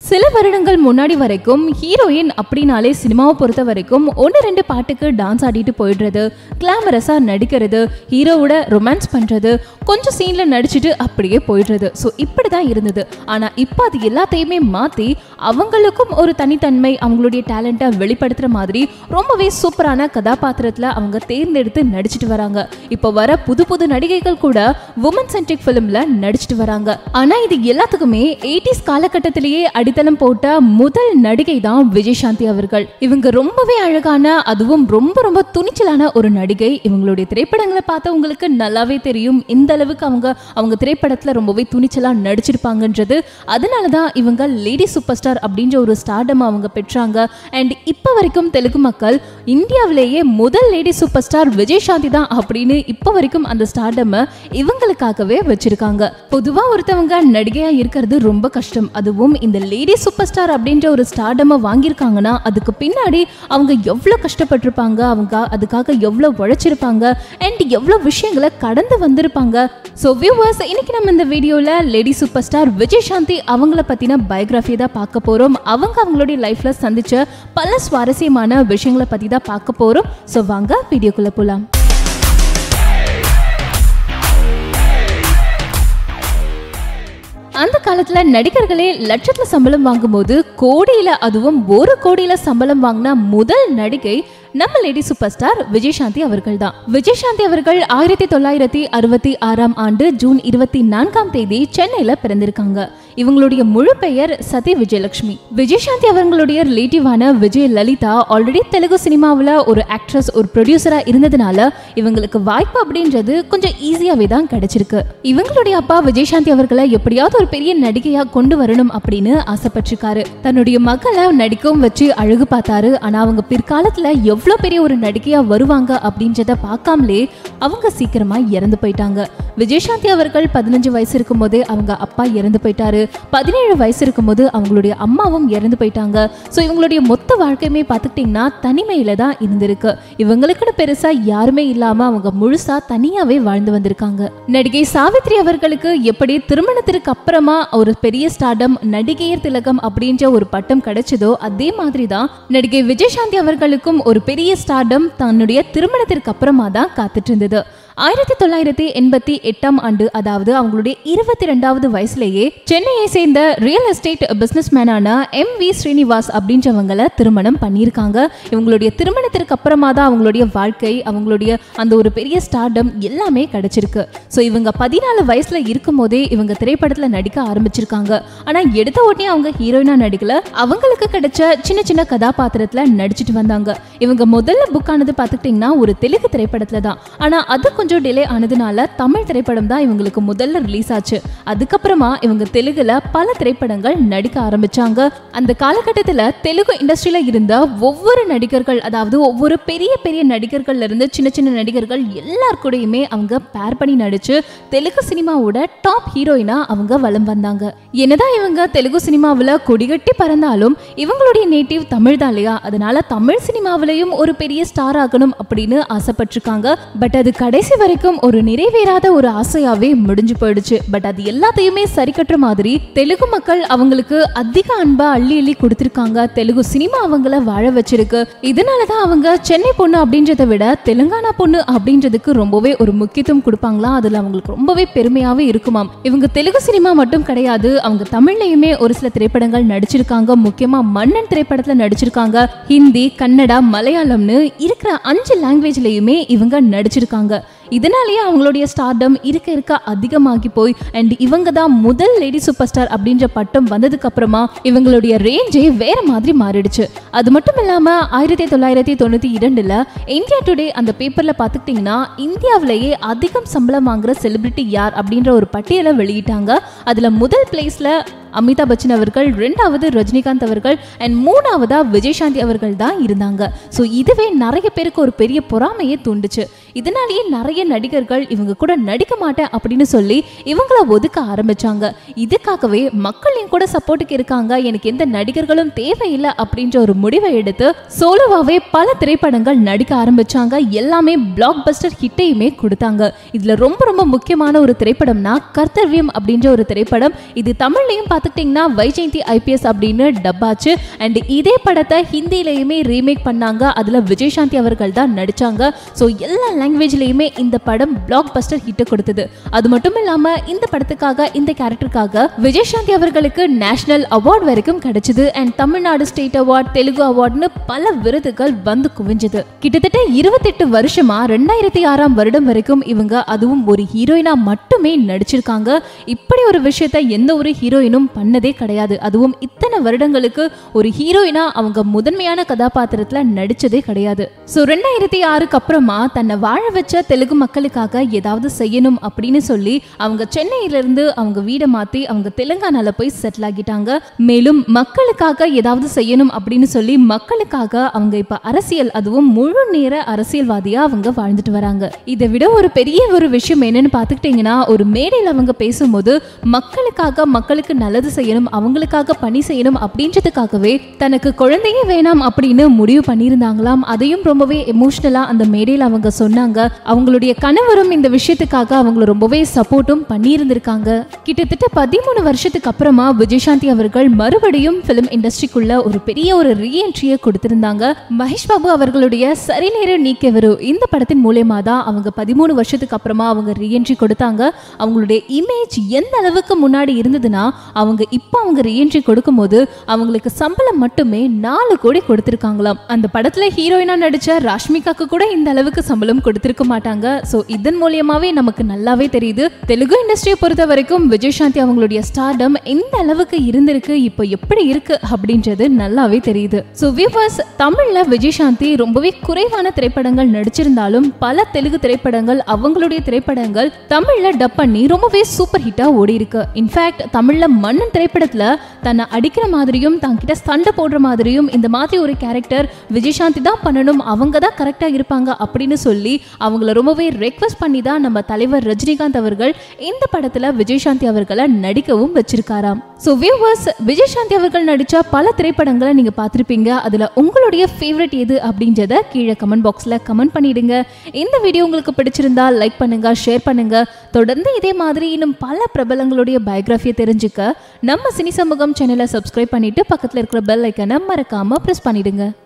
சில வருடங்கள் முன்னாடி வரைக்கும் ஹீரோயின் அப்படின்னாலே சினிமாவை பொறுத்த வரைக்கும் ஒன்று ரெண்டு பாட்டுக்கு டான்ஸ் ஆடிட்டு போயிடுறது கிளாமரஸாக நடிக்கிறது ஹீரோவோட ரொமான்ஸ் பண்ணுறது கொஞ்சம் சீனில் நடிச்சுட்டு அப்படியே போயிடுறது ஸோ இப்படி தான் இருந்தது ஆனால் இப்போ அது எல்லாத்தையுமே மாற்றி அவங்களுக்கும் ஒரு தனித்தன்மை அவங்களுடைய டேலண்ட்டை வெளிப்படுத்துகிற மாதிரி ரொம்பவே சூப்பரான கதாபாத்திரத்தில் அவங்க தேர்ந்தெடுத்து நடிச்சிட்டு வராங்க இப்போ வர புது புது நடிகைகள் கூட உமன் சென்ட்ரிக் ஃபிலிமில் நடிச்சிட்டு வராங்க ஆனால் இது எல்லாத்துக்குமே எயிட்டிஸ் காலகட்டத்திலேயே அடித்தளம் போட்ட முதல் நடிகை தான் விஜயசாந்தி அவர்கள் இவங்க ரொம்பவே அழகான அதுவும் ரொம்ப ரொம்ப துணிச்சலான ஒரு நடிகை இவங்களுடைய திரைப்படங்களை பார்த்தா உங்களுக்கு நல்லாவே தெரியும் இந்த அளவுக்கு அவங்க அவங்க திரைப்படத்துல ரொம்பவே துணிச்சலா நடிச்சிருப்பாங்கன்றது அதனால தான் இவங்க லேடி சூப்பர் ஸ்டார் அப்படின்ற ஒரு ஸ்டார்டம் அவங்க பெற்றாங்க அண்ட் இப்போ வரைக்கும் தெலுங்கு மக்கள் இந்தியாவிலேயே முதல் லேடி சூப்பர் ஸ்டார் விஜயசாந்தி தான் அப்படின்னு இப்போ வரைக்கும் அந்த ஸ்டார்டம் இவங்களுக்காகவே வச்சிருக்காங்க பொதுவா ஒருத்தவங்க நடிகையா இருக்கிறது ரொம்ப கஷ்டம் அதுவும் இந்த லேடி சூப்பர் ஸ்டார் அப்படின்ற ஒரு ஸ்டார்டமை வாங்கியிருக்காங்கன்னா அதுக்கு பின்னாடி அவங்க எவ்வளோ கஷ்டப்பட்டிருப்பாங்க அவங்க அதுக்காக எவ்வளோ உழைச்சிருப்பாங்க அண்ட் எவ்வளோ விஷயங்களை கடந்து வந்திருப்பாங்க ஸோ வியூவர்ஸ் இன்னைக்கு நம்ம இந்த வீடியோவில் லேடி சூப்பர் ஸ்டார் விஜயசாந்தி அவங்கள பற்றின பயோகிராஃபி தான் பார்க்க போகிறோம் அவங்க அவங்களுடைய லைஃப்பில் சந்திச்ச பல சுவாரஸ்யமான விஷயங்களை பற்றி தான் பார்க்க போகிறோம் ஸோ வாங்க வீடியோக்குள்ளே போகலாம் அந்த காலத்துல நடிகர்களே லட்சத்துல சம்பளம் வாங்கும்போது கோடியில அதுவும் ஒரு கோடியில சம்பளம் வாங்கின முதல் நடிகை நம்ம லேடி சூப்பர் ஸ்டார் விஜயசாந்தி அவர்கள் தான் விஜயசாந்தி அவர்கள் ஆயிரத்தி தொள்ளாயிரத்தி அறுபத்தி ஆறாம் ஆண்டு ஜூன் இருபத்தி நான்காம் தேதி சென்னையில பிறந்திருக்காங்க இவங்களுடைய முழு பெயர் சதி விஜயலட்சுமி விஜயசாந்தி அவங்களுடைய ரிலேட்டிவான விஜய் லலிதா ஆல்ரெடி தெலுங்கு சினிமாவில் ஒரு ஆக்ட்ரஸ் ஒரு ப்ரொடியூசரா இருந்ததுனால இவங்களுக்கு வாய்ப்பு அப்படின்றது கொஞ்சம் ஈஸியாவே தான் கிடைச்சிருக்கு இவங்களுடைய அப்பா விஜயசாந்தி அவர்களை எப்படியாவது ஒரு பெரிய நடிகையா கொண்டு வரணும் அப்படின்னு ஆசைப்பட்டிருக்காரு தன்னுடைய மகளை நடிக்கவும் வச்சு அழகு பார்த்தாரு ஆனா அவங்க பிற்காலத்துல எவ்வளவு பெரிய ஒரு நடிகையா வருவாங்க அப்படின்றத பார்க்காமலே அவங்க சீக்கிரமா இறந்து போயிட்டாங்க விஜயசாந்தி அவர்கள் பதினஞ்சு வயசு இருக்கும் போதே அவங்க அப்பா இறந்து போயிட்டாரு பதினேழு வயசு இருக்கும்போது அவங்களுடைய அம்மாவும் இறந்து போயிட்டாங்க ஸோ இவங்களுடைய மொத்த வாழ்க்கையுமே பார்த்துக்கிட்டிங்கன்னா தனிமையில தான் இருந்திருக்கு இவங்களுக்குன்னு பெருசா யாருமே இல்லாம அவங்க முழுசா தனியாவே வாழ்ந்து வந்திருக்காங்க நடிகை சாவித்ரி அவர்களுக்கு எப்படி திருமணத்திற்கு அப்புறமா ஒரு பெரிய ஸ்டார்டம் நடிகையர் திலகம் அப்படின்ற ஒரு பட்டம் கிடைச்சதோ அதே மாதிரி தான் நடிகை விஜயசாந்தி அவர்களுக்கும் ஒரு பெரிய ஸ்டார்டம் தன்னுடைய திருமணத்திற்கு அப்புறமா தான் காத்துட்டு இருந்தது ஆயிரத்தி தொள்ளாயிரத்தி எண்பத்தி எட்டாம் ஆண்டு அதாவது அவங்களுடைய இருபத்தி ரெண்டாவது வயசுலேயே சென்னையை சேர்ந்த ரியல் எஸ்டேட் பிசினஸ் மேனான எம் வி ஸ்ரீனிவாஸ் அப்படின்றவங்கள திருமணம் பண்ணியிருக்காங்க இவங்களுடைய திருமணத்திற்கு அப்புறமா தான் அவங்களுடைய வாழ்க்கை அவங்களுடைய அந்த ஒரு பெரிய ஸ்டார்டம் எல்லாமே கிடைச்சிருக்கு ஸோ இவங்க பதினாலு வயசுல இருக்கும் போதே இவங்க திரைப்படத்தில் நடிக்க ஆரம்பிச்சிருக்காங்க ஆனால் எடுத்த உடனே அவங்க ஹீரோயினா நடிக்கல அவங்களுக்கு கிடைச்ச சின்ன சின்ன கதாபாத்திரத்தில் நடிச்சிட்டு வந்தாங்க இவங்க முதல்ல புக் ஆனது பார்த்துக்கிட்டிங்கன்னா ஒரு தெலுங்கு திரைப்படத்தில் தான் ஆனால் அது கொஞ்சம் டிலே ஆனதுனால தமிழ் திரைப்படம் தான் இவங்களுக்கு முதல்ல ரிலீஸ் ஆச்சு அதுக்கப்புறமா இவங்க தெலுங்குல பல திரைப்படங்கள் நடிக்க ஆரம்பிச்சாங்க அந்த காலகட்டத்தில் தெலுங்கு இண்டஸ்ட்ரியில இருந்த ஒவ்வொரு நடிகர்கள் அதாவது ஒவ்வொரு பெரிய பெரிய நடிகர்கள்ல இருந்து சின்ன சின்ன நடிகர்கள் எல்லார் கூடயுமே அவங்க பேர் பண்ணி நடிச்சு தெலுங்கு சினிமாவோட டாப் ஹீரோயினா அவங்க வலம் வந்தாங்க என்னதான் இவங்க தெலுங்கு சினிமாவில் கொடிகட்டி பறந்தாலும் இவங்களுடைய நேட்டிவ் தமிழ் தான் இல்லையா அதனால தமிழ் சினிமாவிலையும் ஒரு பெரிய ஸ்டார் ஆகணும் அப்படின்னு ஆசைப்பட்டிருக்காங்க பட் அது கடைசி வரைக்கும் ஒரு நிறைவேறாத ஒரு ஆசையாவே முடிஞ்சு போயிடுச்சு பட் அது எல்லாத்தையுமே சரி கட்டுற மாதிரி தெலுங்கு மக்கள் அவங்களுக்கு அதிக அன்பா அள்ளி அள்ளி கொடுத்திருக்காங்க தெலுங்கு சினிமா அவங்கள வாழ வச்சிருக்கு இதனாலதான் அவங்க சென்னை பொண்ணு அப்படின்றத விட தெலுங்கானா பொண்ணு அப்படின்றதுக்கு ரொம்பவே ஒரு முக்கியத்துவம் கொடுப்பாங்களாம் அதுல அவங்களுக்கு ரொம்பவே பெருமையாவே இருக்குமாம் இவங்க தெலுங்கு சினிமா மட்டும் கிடையாது அவங்க தமிழ்லயுமே ஒரு சில திரைப்படங்கள் நடிச்சிருக்காங்க முக்கியமா மன்னன் திரைப்படத்துல நடிச்சிருக்காங்க ஹிந்தி கன்னடா மலையாளம்னு இருக்கிற அஞ்சு லாங்குவேஜ்லயுமே இவங்க நடிச்சிருக்காங்க இதனாலேயே அவங்களுடைய ஸ்டார்டம் இருக்க இருக்க அதிகமாகி போய் அண்ட் இவங்க தான் முதல் லேடி சூப்பர் ஸ்டார் அப்படின்ற பட்டம் வந்ததுக்கு அப்புறமா இவங்களுடைய ரேஞ்சே வேற மாதிரி மாறிடுச்சு அது மட்டும் இல்லாம ஆயிரத்தி தொள்ளாயிரத்தி தொண்ணூத்தி இரண்டுல இந்தியா டுடே அந்த பேப்பர்ல பாத்துக்கிட்டீங்கன்னா இந்தியாவிலேயே அதிகம் சம்பளம் வாங்குற செலிபிரிட்டி யார் அப்படின்ற ஒரு பட்டியலை வெளியிட்டாங்க அதுல முதல் பிளேஸ்ல அமிதாப் பச்சன் அவர்கள் ரெண்டாவது ரஜினிகாந்த் அவர்கள் அண்ட் மூணாவதா விஜயசாந்தி அவர்கள் தான் இருந்தாங்க ஸோ இதுவே நிறைய பேருக்கு ஒரு பெரிய பொறாமையை தூண்டுச்சு இதனாலேயே நிறைய நடிகர்கள் இவங்க கூட நடிக்க மாட்டேன் அப்படின்னு சொல்லி இவங்கள ஒதுக்க ஆரம்பிச்சாங்க இதுக்காகவே மக்கள் என் கூட சப்போர்ட்டுக்கு இருக்காங்க எனக்கு எந்த நடிகர்களும் தேவையில்லை அப்படின்ற ஒரு முடிவை எடுத்து சோலோவாவே பல திரைப்படங்கள் நடிக்க ஆரம்பிச்சாங்க எல்லாமே பிளாக் பஸ்டர் ஹிட்டையுமே கொடுத்தாங்க இதுல ரொம்ப ரொம்ப முக்கியமான ஒரு திரைப்படம்னா கர்த்தவ்யம் அப்படின்ற ஒரு திரைப்படம் இது தமிழ்லையும் பார்த்துக்கிட்டிங்கன்னா வைஜெயந்தி ஐபிஎஸ் அப்படின்னு டப்பாச்சு அண்ட் இதே படத்தை ஹிந்திலையுமே ரீமேக் பண்ணாங்க அதுல விஜயசாந்தி அவர்கள் தான் நடிச்சாங்க ஸோ எல்லா லாங்குவேஜ்லயுமே இந்த படம் பிளாக் பஸ்டர் ஹிட்டை கொடுத்தது அது மட்டும் இல்லாம இந்த படத்துக்காக இந்த கேரக்டருக்காக விஜயசாந்தி அவர்களுக்கு நேஷனல் அவார்ட் வரைக்கும் கிடைச்சது and Tamil Nadu state award Telugu award பல விருதுகள் வந்து குவிஞ்சது கிட்டத்தட்ட இருபத்தெட்டு வருஷமா ரெண்டாயிரத்தி ஆறாம் வருடம் வரைக்கும் இவங்க அதுவும் ஒரு ஹீரோயினா மட்டுமே நடிச்சிருக்காங்க இப்படி ஒரு விஷயத்த எந்த ஒரு ஹீரோயினும் பண்ணதே கிடையாது அதுவும் இத்தனை வருடங்களுக்கு ஒரு ஹீரோயினா அவங்க முதன்மையான கதாபாத்திரத்துல நடிச்சதே கிடையாது ஸோ ரெண்டாயிரத்தி ஆறுக்கு அப்புறமா தன்னை வாழ வச்ச தெலுங்கு மக்களுக்காக ஏதாவது செய்யணும் அப்படின்னு சொல்லி அவங்க சென்னையில இருந்து அவங்க வீடை மாத்தி அவங்க தெலுங்கானால போய் செட்டில் ஆகிட்டாங்க மேலும் மக்களுக்காக ஏதாவது செய்யணும் அப்படின்னு சொல்லி மக்களுக்காக அவங்க இப்ப அரசியல் அதுவும் முழு நேர அரசியல்வாதியா அவங்க வாழ்ந்துட்டு வராங்க இதை விட ஒரு பெரிய ஒரு விஷயம் என்னன்னு பாத்துக்கிட்டீங்கன்னா ஒரு மேடையில் அவங்க பேசும்போது மக்களுக்காக மக்களுக்கு நல்லது செய்யணும் அவங்களுக்காக பணி செய்யணும் அப்படின்றதுக்காகவே தனக்கு குழந்தையே வேணாம் அப்படின்னு முடிவு பண்ணியிருந்தாங்களாம் அதையும் ரொம்பவே எமோஷ்னலா அந்த மேடையில் அவங்க சொன்னாங்க அவங்களுடைய கணவரும் இந்த விஷயத்துக்காக அவங்கள ரொம்பவே சப்போர்ட்டும் பண்ணியிருந்திருக்காங்க கிட்டத்தட்ட பதிமூணு வருஷத்துக்கு அப்புறமா விஜயசாந்தி அவர்கள் மறுபடியும் பிலிம் இண்டஸ்ட்ரிக்குள்ள ஒரு பெரிய ஒரு ரீஎன்ட்ரியை கொடுத்திருந்தாங்க மகேஷ் பாபு அவர்களுடைய சரிநேர நீக்கவரு இந்த படத்தின் மூலயமா தான் அவங்க பதிமூணு வருஷத்துக்கு அப்புறமா அவங்க ரீஎன்ட்ரி கொடுத்தாங்க அவங்களுடைய இமேஜ் எந்த அளவுக்கு முன்னாடி இருந்ததுன்னா அவங்க இப்போ அவங்க ரீஎன்ட்ரி கொடுக்கும்போது அவங்களுக்கு சம்பளம் மட்டுமே நாலு கோடி கொடுத்திருக்காங்களாம் அந்த படத்துல ஹீரோயினா நடிச்ச ராஷ்மிகாக்கு கூட இந்த அளவுக்கு சம்பளம் கொடுத்திருக்க மாட்டாங்க ஸோ இதன் மூலியமாவே நமக்கு நல்லாவே தெரியுது தெலுங்கு இண்டஸ்ட்ரியை பொறுத்த வரைக்கும் விஜயசாந்தி அவங்களுடைய ஸ்டார்டம் எந்த அளவுக்கு இருந்திருக்கு இப்போ எப்படி இருக்கு அப்படின்றது நல்லாவே தெரியுது ஸோ வியூவர்ஸ் தமிழ்ல விஜயசாந்தி ரொம்பவே குறைவான திரைப்படங்கள் நடிச்சிருந்தாலும் பல தெலுங்கு திரைப்படங்கள் அவங்களுடைய திரைப்படங்கள் தமிழ்ல டப் பண்ணி ரொம்பவே சூப்பர் ஹிட்டா ஓடி இருக்கு இன்ஃபேக்ட் தமிழ்ல மன்னன் திரைப்படத்துல தன்னை அடிக்கிற மாதிரியும் தங்கிட்ட சண்டை போடுற மாதிரியும் இந்த மாதிரி ஒரு கேரக்டர் விஜயசாந்தி தான் பண்ணணும் அவங்க தான் கரெக்டா இருப்பாங்க அப்படின்னு சொல்லி அவங்கள ரொம்பவே ரெக்வஸ்ட் பண்ணி தான் நம்ம தலைவர் ரஜினிகாந்த் அவர்கள் இந்த படத்துல விஜயசாந்தி அவர்களை நடிக்கவும் வச்சிருக்காராம் ஸோ வியூவர்ஸ் விஜயசாந்தி அவர்கள் நடிச்ச பல திரைப்படங்களை நீங்க பார்த்திருப்பீங்க அதுல உங்களுடைய ஃபேவரட் எது அப்படின்றத கீழே கமெண்ட் பாக்ஸ்ல கமெண்ட் பண்ணிடுங்க இந்த வீடியோ உங்களுக்கு பிடிச்சிருந்தா லைக் பண்ணுங்க ஷேர் பண்ணுங்க தொடர்ந்து இதே மாதிரி இன்னும் பல பிரபலங்களுடைய பயோகிராஃபியை தெரிஞ்சுக்க நம்ம சினி சமூகம் சேனலை சப்ஸ்கிரைப் பண்ணிட்டு பக்கத்துல இருக்கிற பெல் ஐக்கனை மறக்காம பிரஸ் பண்ணிடுங்க